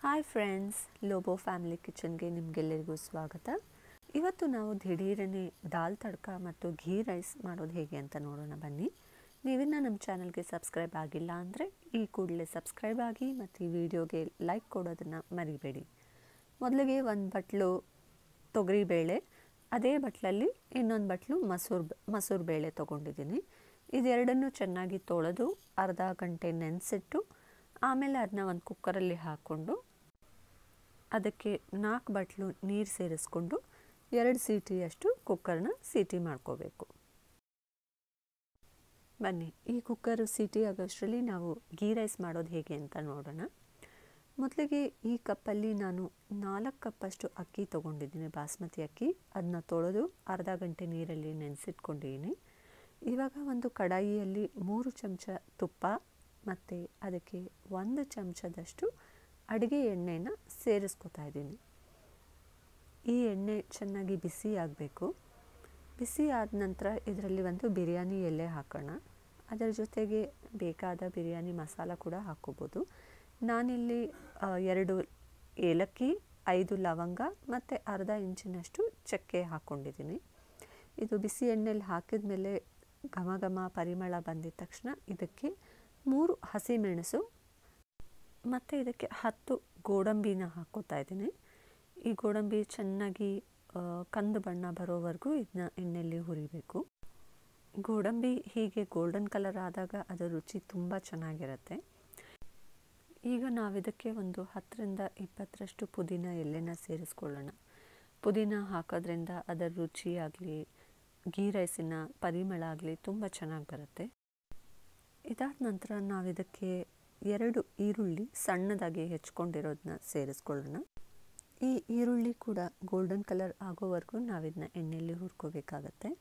hi friends Lobo family ಕಿಚನ್ಗೆ ನಿಮಗೆಲ್ಲರಿಗೂ ಸ್ವಾಗತ ಇವತ್ತು ನಾವು ದಿಢೀರನೆ ದಾಲ್ ತಡ್ಕ ಮತ್ತು ಘೀ ರೈಸ್ ಮಾಡೋದು ಹೇಗೆ ಅಂತ ನೋಡೋಣ ಬನ್ನಿ ನೀವಿನ್ನ ನಮ್ಮ ಚಾನಲ್ಗೆ ಸಬ್ಸ್ಕ್ರೈಬ್ ಆಗಿಲ್ಲ ಅಂದರೆ ಈ ಕೂಡಲೇ ಸಬ್ಸ್ಕ್ರೈಬ್ ಆಗಿ ಮತ್ತು ಈ ವಿಡಿಯೋಗೆ ಲೈಕ್ ಕೊಡೋದನ್ನು ಮರಿಬೇಡಿ ಮೊದಲಿಗೆ ಒಂದು ಬಟ್ಲು ತೊಗರಿಬೇಳೆ ಅದೇ ಬಟ್ಲಲ್ಲಿ ಇನ್ನೊಂದು ಬಟ್ಲು ಮಸೂರು ಮಸೂರು ಬೇಳೆ ತೊಗೊಂಡಿದ್ದೀನಿ ಇದೆರಡನ್ನು ಚೆನ್ನಾಗಿ ತೊಳೆದು ಅರ್ಧ ಗಂಟೆ ನೆನೆಸಿಟ್ಟು ಆಮೇಲೆ ಅದನ್ನ ಒಂದು ಕುಕ್ಕರಲ್ಲಿ ಹಾಕ್ಕೊಂಡು ಅದಕ್ಕೆ ನಾಲ್ಕು ಬಟ್ಲು ನೀರು ಸೇರಿಸ್ಕೊಂಡು ಎರಡು ಸೀಟಿಯಷ್ಟು ಕುಕ್ಕರ್ನ ಸೀಟಿ ಮಾಡ್ಕೋಬೇಕು ಬನ್ನಿ ಈ ಕುಕ್ಕರ್ ಸೀಟಿ ಆಗೋಷ್ಟರಲ್ಲಿ ನಾವು ಗೀ ರೈಸ್ ಮಾಡೋದು ಹೇಗೆ ಅಂತ ನೋಡೋಣ ಮೊದಲಿಗೆ ಈ ಕಪ್ಪಲ್ಲಿ ನಾನು ನಾಲ್ಕು ಕಪ್ಪಷ್ಟು ಅಕ್ಕಿ ತೊಗೊಂಡಿದ್ದೀನಿ ಬಾಸ್ಮತಿ ಅಕ್ಕಿ ಅದನ್ನ ತೊಳೆದು ಅರ್ಧ ಗಂಟೆ ನೀರಲ್ಲಿ ನೆನೆಸಿಟ್ಕೊಂಡಿದ್ದೀನಿ ಇವಾಗ ಒಂದು ಕಡಾಯಿಯಲ್ಲಿ ಮೂರು ಚಮಚ ತುಪ್ಪ ಮತ್ತು ಅದಕ್ಕೆ ಒಂದು ಚಮಚದಷ್ಟು ಅಡುಗೆ ಎಣ್ಣೆನ ಸೇರಿಸ್ಕೊತಾ ಇದ್ದೀನಿ ಈ ಎಣ್ಣೆ ಚೆನ್ನಾಗಿ ಬಿಸಿ ಆಗಬೇಕು ಬಿಸಿ ಆದ ನಂತರ ಇದರಲ್ಲಿ ಒಂದು ಬಿರಿಯಾನಿ ಎಲೆ ಹಾಕೋಣ ಅದರ ಜೊತೆಗೆ ಬೇಕಾದ ಬಿರಿಯಾನಿ ಮಸಾಲ ಕೂಡ ಹಾಕ್ಕೋಬೋದು ನಾನಿಲ್ಲಿ ಎರಡು ಏಲಕ್ಕಿ ಐದು ಲವಂಗ ಮತ್ತು ಅರ್ಧ ಇಂಚಿನಷ್ಟು ಚಕ್ಕೆ ಹಾಕ್ಕೊಂಡಿದ್ದೀನಿ ಇದು ಬಿಸಿ ಎಣ್ಣೆಲಿ ಹಾಕಿದ ಮೇಲೆ ಘಮ ಘಮ ಪರಿಮಳ ಬಂದಿದ ತಕ್ಷಣ ಇದಕ್ಕೆ ಮೂರು ಹಸಿಮೆಣಸು ಮತ್ತು ಇದಕ್ಕೆ ಹತ್ತು ಗೋಡಂಬಿನ ಹಾಕ್ಕೋತಾ ಇದ್ದೀನಿ ಈ ಗೋಡಂಬಿ ಚೆನ್ನಾಗಿ ಕಂದು ಬಣ್ಣ ಬರೋವರೆಗೂ ಇದನ್ನ ಎಣ್ಣೆಯಲ್ಲಿ ಹುರಿಬೇಕು ಗೋಡಂಬಿ ಹೀಗೆ ಗೋಲ್ಡನ್ ಕಲರ್ ಆದಾಗ ಅದರ ರುಚಿ ತುಂಬ ಚೆನ್ನಾಗಿರುತ್ತೆ ಈಗ ನಾವಿದಕ್ಕೆ ಒಂದು ಹತ್ತರಿಂದ ಇಪ್ಪತ್ತರಷ್ಟು ಪುದೀನ ಎಲೆನ ಸೇರಿಸ್ಕೊಳ್ಳೋಣ ಪುದೀನ ಹಾಕೋದ್ರಿಂದ ಅದರ ರುಚಿ ಆಗಲಿ ಗೀ ರೈಸಿನ ಪರಿಮಳ ಆಗಲಿ ತುಂಬ ಚೆನ್ನಾಗಿ ಬರುತ್ತೆ ಇದಾದ ನಂತರ ನಾವಿದಕ್ಕೆ ಎರಡು ಈರುಳ್ಳಿ ಸಣ್ಣದಾಗಿ ಹೆಚ್ಕೊಂಡಿರೋದನ್ನ ಸೇರಿಸ್ಕೊಳ್ಳೋಣ ಈ ಈರುಳ್ಳಿ ಕೂಡ ಗೋಲ್ಡನ್ ಕಲರ್ ಆಗೋವರೆಗೂ ನಾವಿದನ್ನ ಎಣ್ಣೆಯಲ್ಲಿ ಹುರ್ಕೋಬೇಕಾಗತ್ತೆ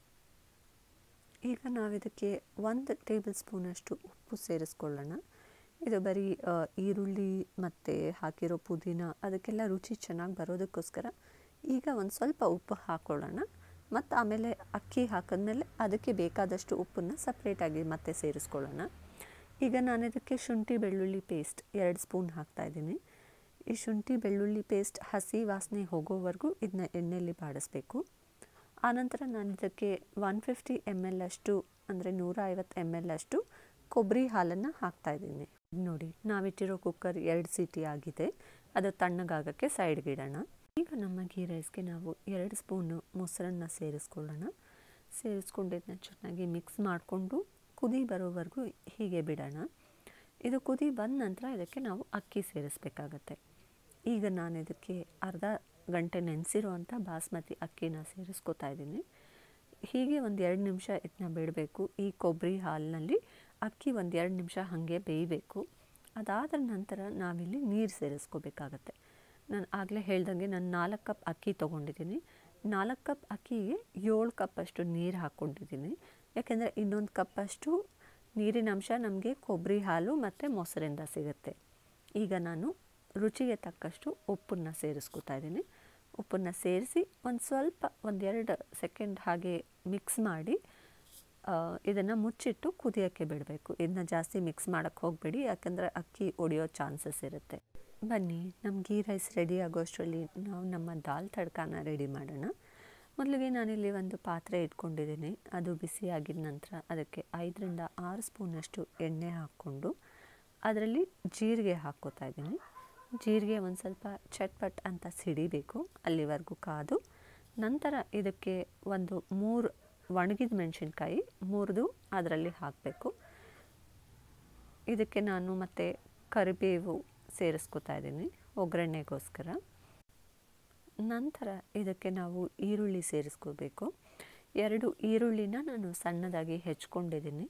ಈಗ ನಾವಿದಕ್ಕೆ ಒಂದು ಟೇಬಲ್ ಸ್ಪೂನಷ್ಟು ಉಪ್ಪು ಸೇರಿಸ್ಕೊಳ್ಳೋಣ ಇದು ಬರೀ ಈರುಳ್ಳಿ ಮತ್ತು ಹಾಕಿರೋ ಪುದೀನ ಅದಕ್ಕೆಲ್ಲ ರುಚಿ ಚೆನ್ನಾಗಿ ಬರೋದಕ್ಕೋಸ್ಕರ ಈಗ ಒಂದು ಸ್ವಲ್ಪ ಉಪ್ಪು ಹಾಕ್ಕೊಳ್ಳೋಣ ಮತ್ತು ಆಮೇಲೆ ಅಕ್ಕಿ ಹಾಕಿದ್ಮೇಲೆ ಅದಕ್ಕೆ ಬೇಕಾದಷ್ಟು ಉಪ್ಪನ್ನು ಸಪ್ರೇಟಾಗಿ ಮತ್ತೆ ಸೇರಿಸ್ಕೊಳ್ಳೋಣ ಈಗ ನಾನು ಇದಕ್ಕೆ ಶುಂಠಿ ಬೆಳ್ಳುಳ್ಳಿ ಪೇಸ್ಟ್ ಎರಡು ಸ್ಪೂನ್ ಹಾಕ್ತಾಯಿದ್ದೀನಿ ಈ ಶುಂಠಿ ಬೆಳ್ಳುಳ್ಳಿ ಪೇಸ್ಟ್ ಹಸಿ ವಾಸನೆ ಹೋಗೋವರೆಗೂ ಇದನ್ನ ಎಣ್ಣೆಯಲ್ಲಿ ಬಾಡಿಸ್ಬೇಕು ಆನಂತರ ನಾನು ಇದಕ್ಕೆ ಒನ್ ಫಿಫ್ಟಿ ಎಮ್ ಎಲ್ ಅಷ್ಟು ಅಂದರೆ ನೂರ ಐವತ್ತು ಎಮ್ ಎಲ್ ಅಷ್ಟು ಕೊಬ್ಬರಿ ಹಾಲನ್ನು ಹಾಕ್ತಾಯಿದ್ದೀನಿ ನೋಡಿ ನಾವಿಟ್ಟಿರೋ ಕುಕ್ಕರ್ ಎರಡು ಸೀಟಿ ಆಗಿದೆ ಅದು ತಣ್ಣಗಾಗೋಕ್ಕೆ ಸೈಡ್ಗೆ ಇಡೋಣ ಈಗ ನಮ್ಮ ಗೀ ರೈಸ್ಗೆ ನಾವು ಎರಡು ಸ್ಪೂನು ಮೊಸರನ್ನ ಸೇರಿಸ್ಕೊಳ್ಳೋಣ ಸೇರಿಸ್ಕೊಂಡಿದ್ದನ್ನ ಚೆನ್ನಾಗಿ ಮಿಕ್ಸ್ ಮಾಡಿಕೊಂಡು ಕುದಿ ಬರೋವರೆಗೂ ಹೀಗೆ ಬಿಡೋಣ ಇದು ಕುದಿ ಬಂದ ನಂತರ ಇದಕ್ಕೆ ನಾವು ಅಕ್ಕಿ ಸೇರಿಸ್ಬೇಕಾಗತ್ತೆ ಈಗ ನಾನು ಇದಕ್ಕೆ ಅರ್ಧ ಗಂಟೆ ನೆನೆಸಿರುವಂಥ ಬಾಸ್ಮತಿ ಅಕ್ಕಿನ ಸೇರಿಸ್ಕೊತಾ ಇದ್ದೀನಿ ಹೀಗೆ ಒಂದು ಎರಡು ನಿಮಿಷ ಇದನ್ನ ಬಿಡಬೇಕು ಈ ಕೊಬ್ಬರಿ ಹಾಲಿನಲ್ಲಿ ಅಕ್ಕಿ ಒಂದು ಎರಡು ನಿಮಿಷ ಹಾಗೆ ಬೇಯಬೇಕು ಅದಾದ ನಂತರ ನಾವಿಲ್ಲಿ ನೀರು ಸೇರಿಸ್ಕೋಬೇಕಾಗತ್ತೆ ನಾನು ಆಗಲೇ ಹೇಳ್ದಂಗೆ ನಾನು ನಾಲ್ಕು ಕಪ್ ಅಕ್ಕಿ ತೊಗೊಂಡಿದ್ದೀನಿ ನಾಲ್ಕು ಕಪ್ ಅಕ್ಕಿಗೆ ಏಳು ಕಪ್ಪಷ್ಟು ನೀರು ಹಾಕ್ಕೊಂಡಿದ್ದೀನಿ ಯಾಕೆಂದರೆ ಇನ್ನೊಂದು ಕಪ್ಪಷ್ಟು ನೀರಿನ ಅಂಶ ನಮಗೆ ಕೊಬ್ಬರಿ ಹಾಲು ಮತ್ತು ಮೊಸರಿಂದ ಸಿಗುತ್ತೆ ಈಗ ನಾನು ರುಚಿಗೆ ತಕ್ಕಷ್ಟು ಉಪ್ಪನ್ನು ಸೇರಿಸ್ಕೊತಾ ಇದ್ದೀನಿ ಉಪ್ಪನ್ನು ಸೇರಿಸಿ ಒಂದು ಸ್ವಲ್ಪ ಒಂದೆರಡು ಸೆಕೆಂಡ್ ಹಾಗೆ ಮಿಕ್ಸ್ ಮಾಡಿ ಇದನ್ನು ಮುಚ್ಚಿಟ್ಟು ಕುದಿಯೋಕ್ಕೆ ಬಿಡಬೇಕು ಇದನ್ನ ಜಾಸ್ತಿ ಮಿಕ್ಸ್ ಮಾಡೋಕ್ಕೆ ಹೋಗಬೇಡಿ ಯಾಕಂದರೆ ಅಕ್ಕಿ ಒಡೆಯೋ ಚಾನ್ಸಸ್ ಇರುತ್ತೆ ಬನ್ನಿ ನಮ್ಮ ಗೀ ರೈಸ್ ರೆಡಿ ಆಗೋಷ್ಟರಲ್ಲಿ ನಾವು ನಮ್ಮ ದಾಲ್ ತಡ್ಕಾನ ರೆಡಿ ಮಾಡೋಣ ಮೊದಲಿಗೆ ನಾನಿಲ್ಲಿ ಒಂದು ಪಾತ್ರೆ ಇಟ್ಕೊಂಡಿದ್ದೀನಿ ಅದು ಬಿಸಿ ಆಗಿದ ನಂತರ ಅದಕ್ಕೆ ಐದರಿಂದ ಆರು ಸ್ಪೂನಷ್ಟು ಎಣ್ಣೆ ಹಾಕ್ಕೊಂಡು ಅದರಲ್ಲಿ ಜೀರಿಗೆ ಹಾಕ್ಕೋತಾ ಇದ್ದೀನಿ ಜೀರಿಗೆ ಒಂದು ಸ್ವಲ್ಪ ಚಟ್ಪಟ್ ಅಂತ ಸಿಡಿಬೇಕು ಅಲ್ಲಿವರೆಗೂ ಕಾದು ನಂತರ ಇದಕ್ಕೆ ಒಂದು ಮೂರು ಒಣಗಿದ ಮೆಣಸಿನ್ಕಾಯಿ ಮುರಿದು ಅದರಲ್ಲಿ ಹಾಕಬೇಕು ಇದಕ್ಕೆ ನಾನು ಮತ್ತು ಕರಿಬೇವು ಸೇರಿಸ್ಕೊತಾ ಇದ್ದೀನಿ ಒಗ್ಗರಣೆಗೋಸ್ಕರ ನಂತರ ಇದಕ್ಕೆ ನಾವು ಈರುಳ್ಳಿ ಸೇರಿಸ್ಕೋಬೇಕು ಎರಡು ಈರುಳ್ಳಿನ ನಾನು ಸಣ್ಣದಾಗಿ ಹೆಚ್ಕೊಂಡಿದ್ದೀನಿ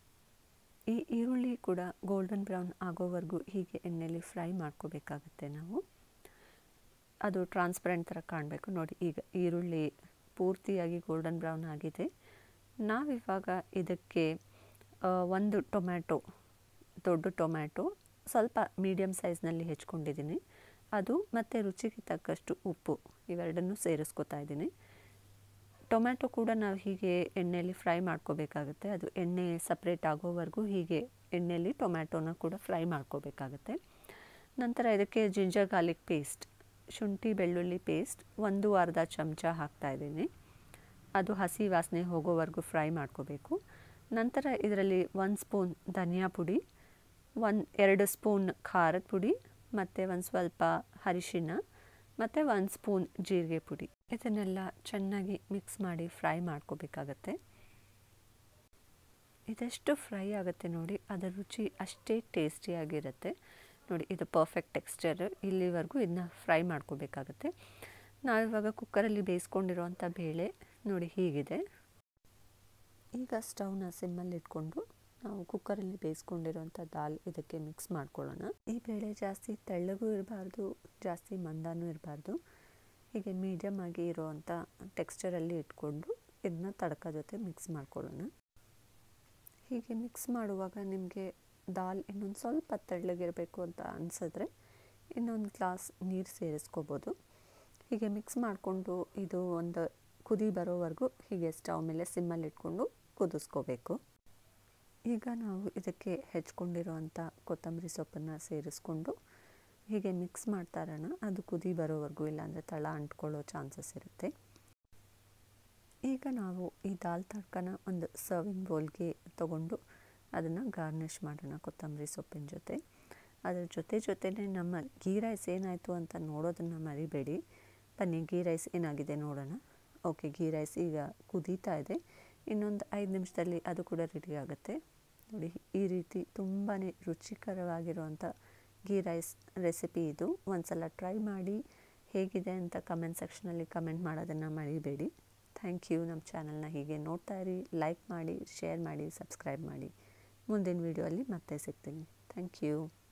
ಈ ಈರುಳ್ಳಿ ಕೂಡ ಗೋಲ್ಡನ್ ಬ್ರೌನ್ ಆಗೋವರೆಗೂ ಹೀಗೆ ಎಣ್ಣೆಯಲ್ಲಿ ಫ್ರೈ ಮಾಡ್ಕೋಬೇಕಾಗತ್ತೆ ನಾವು ಅದು ಟ್ರಾನ್ಸ್ಪರೆಂಟ್ ಥರ ಕಾಣಬೇಕು ನೋಡಿ ಈಗ ಈರುಳ್ಳಿ ಪೂರ್ತಿಯಾಗಿ ಗೋಲ್ಡನ್ ಬ್ರೌನ್ ಆಗಿದೆ ನಾವಿವಾಗ ಇದಕ್ಕೆ ಒಂದು ಟೊಮ್ಯಾಟೊ ದೊಡ್ಡ ಟೊಮ್ಯಾಟೊ ಸ್ವಲ್ಪ ಮೀಡಿಯಮ್ ಸೈಜ್ನಲ್ಲಿ ಹೆಚ್ಕೊಂಡಿದ್ದೀನಿ ಅದು ಮತ್ತು ರುಚಿಗೆ ತಕ್ಕಷ್ಟು ಉಪ್ಪು ಇವೆರಡನ್ನೂ ಸೇರಿಸ್ಕೊತಾ ಇದ್ದೀನಿ ಟೊಮ್ಯಾಟೊ ಕೂಡ ನಾವು ಹೀಗೆ ಎಣ್ಣೆಯಲ್ಲಿ ಫ್ರೈ ಮಾಡ್ಕೋಬೇಕಾಗುತ್ತೆ ಅದು ಎಣ್ಣೆ ಸಪ್ರೇಟ್ ಆಗೋವರೆಗೂ ಹೀಗೆ ಎಣ್ಣೆಯಲ್ಲಿ ಟೊಮ್ಯಾಟೊನ ಕೂಡ ಫ್ರೈ ಮಾಡ್ಕೋಬೇಕಾಗತ್ತೆ ನಂತರ ಇದಕ್ಕೆ ಜಿಂಜರ್ ಗಾರ್ಲಿಕ್ ಪೇಸ್ಟ್ ಶುಂಠಿ ಬೆಳ್ಳುಳ್ಳಿ ಪೇಸ್ಟ್ ಒಂದು ಅರ್ಧ ಚಮಚ ಹಾಕ್ತಾಯಿದ್ದೀನಿ ಅದು ಹಸಿ ವಾಸನೆ ಹೋಗೋವರೆಗೂ ಫ್ರೈ ಮಾಡ್ಕೋಬೇಕು ನಂತರ ಇದರಲ್ಲಿ ಒಂದು ಸ್ಪೂನ್ ಧನಿಯಾ ಪುಡಿ ಒಂದು ಎರಡು ಸ್ಪೂನ್ ಖಾರದ ಪುಡಿ ಮತ್ತು ಒಂದು ಸ್ವಲ್ಪ ಅರಿಶಿನ ಮತ್ತು ಒಂದು ಸ್ಪೂನ್ ಜೀರಿಗೆ ಪುಡಿ ಇದನ್ನೆಲ್ಲ ಚೆನ್ನಾಗಿ ಮಿಕ್ಸ್ ಮಾಡಿ ಫ್ರೈ ಮಾಡ್ಕೋಬೇಕಾಗತ್ತೆ ಇದೆಷ್ಟು ಫ್ರೈ ಆಗುತ್ತೆ ನೋಡಿ ಅದರ ರುಚಿ ಅಷ್ಟೇ ಟೇಸ್ಟಿಯಾಗಿರುತ್ತೆ ನೋಡಿ ಇದು ಪರ್ಫೆಕ್ಟ್ ಟೆಕ್ಸ್ಚರ್ ಇಲ್ಲಿವರೆಗೂ ಇದನ್ನ ಫ್ರೈ ಮಾಡ್ಕೋಬೇಕಾಗತ್ತೆ ನಾವಿವಾಗ ಕುಕ್ಕರಲ್ಲಿ ಬೇಯಿಸ್ಕೊಂಡಿರೋವಂಥ ಬೇಳೆ ನೋಡಿ ಹೀಗಿದೆ ಈಗ ಸ್ಟವ್ನ ಸಿಮ್ಮಲ್ಲಿ ಇಟ್ಕೊಂಡು ನಾವು ಕುಕ್ಕರಲ್ಲಿ ಬೇಯಿಸ್ಕೊಂಡಿರೋಂಥ ದಾಲ್ ಇದಕ್ಕೆ ಮಿಕ್ಸ್ ಮಾಡ್ಕೊಳ್ಳೋಣ ಈ ಬೇಳೆ ಜಾಸ್ತಿ ತೆಳ್ಳಗೂ ಇರಬಾರ್ದು ಜಾಸ್ತಿ ಮಂದನೂ ಇರಬಾರ್ದು ಹೀಗೆ ಮೀಡಿಯಮ್ ಆಗಿ ಇರೋವಂಥ ಟೆಕ್ಸ್ಚರಲ್ಲಿ ಇಟ್ಕೊಂಡು ಇದನ್ನ ತಡಕ ಜೊತೆ ಮಿಕ್ಸ್ ಮಾಡ್ಕೊಳ್ಳೋಣ ಹೀಗೆ ಮಿಕ್ಸ್ ಮಾಡುವಾಗ ನಿಮಗೆ ದಾಲ್ ಇನ್ನೊಂದು ಸ್ವಲ್ಪ ತೆಳ್ಳಗಿರಬೇಕು ಅಂತ ಅನಿಸಿದ್ರೆ ಇನ್ನೊಂದು ಗ್ಲಾಸ್ ನೀರು ಸೇರಿಸ್ಕೋಬೋದು ಹೀಗೆ ಮಿಕ್ಸ್ ಮಾಡಿಕೊಂಡು ಇದು ಒಂದು ಕುದಿ ಬರೋವರೆಗೂ ಹೀಗೆ ಸ್ಟವ್ ಮೇಲೆ ಸಿಮ್ಮಲ್ಲಿ ಇಟ್ಕೊಂಡು ಕುದಿಸ್ಕೋಬೇಕು ಈಗ ನಾವು ಇದಕ್ಕೆ ಹೆಚ್ಕೊಂಡಿರೋವಂಥ ಕೊತ್ತಂಬರಿ ಸೊಪ್ಪನ್ನು ಸೇರಿಸ್ಕೊಂಡು ಹೀಗೆ ಮಿಕ್ಸ್ ಮಾಡ್ತಾ ಇರೋಣ ಅದು ಕುದಿ ಬರೋವರೆಗೂ ಇಲ್ಲಾಂದರೆ ತಳ ಅಂಟ್ಕೊಳ್ಳೋ ಚಾನ್ಸಸ್ ಇರುತ್ತೆ ಈಗ ನಾವು ಈ ದಾಲ್ ತಡ್ಕನ ಒಂದು ಸರ್ವಿಂಗ್ ಬೌಲ್ಗೆ ತಗೊಂಡು ಅದನ್ನು ಗಾರ್ನಿಷ್ ಮಾಡೋಣ ಕೊತ್ತಂಬರಿ ಸೊಪ್ಪಿನ ಜೊತೆ ಅದರ ಜೊತೆ ಜೊತೆನೇ ನಮ್ಮ ಗೀ ರೈಸ್ ಏನಾಯಿತು ಅಂತ ನೋಡೋದನ್ನು ಮರಿಬೇಡಿ ಬನ್ನಿ ಗೀ ರೈಸ್ ಏನಾಗಿದೆ ನೋಡೋಣ ಓಕೆ ಗೀ ರೈಸ್ ಈಗ ಕುದೀತಾ ಇದೆ ಇನ್ನೊಂದು ಐದು ನಿಮಿಷದಲ್ಲಿ ಅದು ಕೂಡ ರೆಡಿ ಆಗುತ್ತೆ ನೋಡಿ ಈ ರೀತಿ ತುಂಬಾ ರುಚಿಕರವಾಗಿರುವಂಥ ಗೀ ರೈಸ್ ರೆಸಿಪಿ ಇದು ಒಂದು ಸಲ ಟ್ರೈ ಮಾಡಿ ಹೇಗಿದೆ ಅಂತ ಕಮೆಂಟ್ ಸೆಕ್ಷನಲ್ಲಿ ಕಮೆಂಟ್ ಮಾಡೋದನ್ನು ಮರಿಬೇಡಿ ಥ್ಯಾಂಕ್ ಯು ನಮ್ಮ ಚಾನಲ್ನ ಹೀಗೆ ನೋಡ್ತಾ ಇರಿ ಲೈಕ್ ಮಾಡಿ ಶೇರ್ ಮಾಡಿ ಸಬ್ಸ್ಕ್ರೈಬ್ ಮಾಡಿ ಮುಂದಿನ ವೀಡಿಯೋ ಅಲ್ಲಿ ಮತ್ತೆ ಸಿಗ್ತೀನಿ ಥ್ಯಾಂಕ್ ಯು